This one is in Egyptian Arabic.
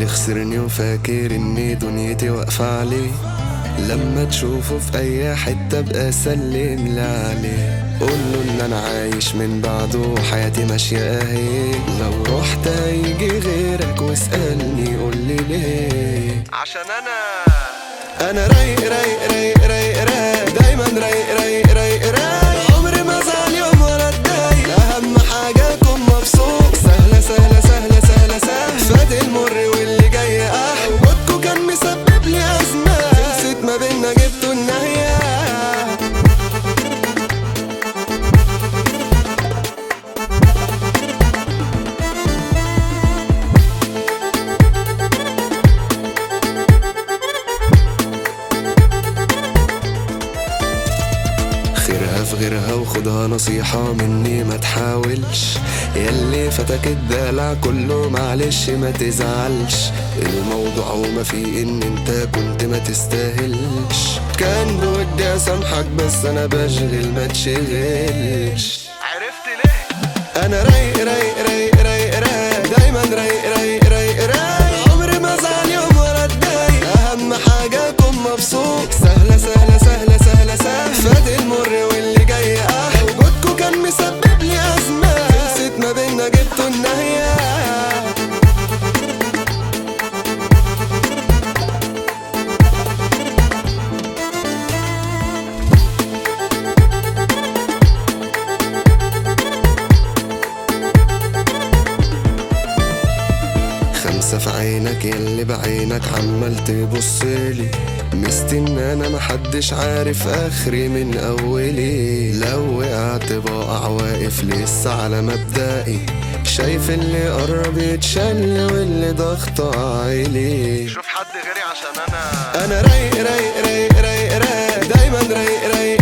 يخسرني وفاكر اني دنيتي واقفة عليه لما تشوفه في اي حتة بقى سلم لي عليه قوله ان انا عايش من بعده وحياتي ماشية اهي لو رحت هيجي غيرك واسألني قولي ليه عشان انا انا رايق رايق رايق رايق رايق دايما رايق رايق رايق رايق عمري ما زعل يوم ولا اتضايق اهم حاجه اكون مبسوط سهله سهله سهله سهله سهله فات المر واللي جاي احلى وجودكوا كان مسبب لي ازمه خلصت ما بينا جبتوا النهايه خيرها في غيرها وخدها نصيحة مني ما تحاولش ياللي فتك الدلع كله معلش ما تزعلش الموضوع وما فيه ان انت كنت ما تستاهلش كان بودي اسامحك بس انا بشغل ما تشغلش عرفت ليه انا رايق رايق رايق رايق رايق دايما رايق رايق رايق رايق عمري ما زعل يوم ولا اتضايق اهم حاجه اكون مبسوط سهله سهله سهله سهله سهله فات المر واللي جاي احلى وجودكوا كان مسبب لي ازمه خلصت ما بينا جبتوا النهايه خمسة في عينك يلي بعينك عمال تبصلي مستني انا محدش عارف اخري من اولي لو وقعت بقع واقف لسه على مبدئي شايف اللي قرب يتشل واللي ضغطه عالي شوف حد غيري عشان انا انا رايق رايق رايق رايق رايق دايما رايق رايق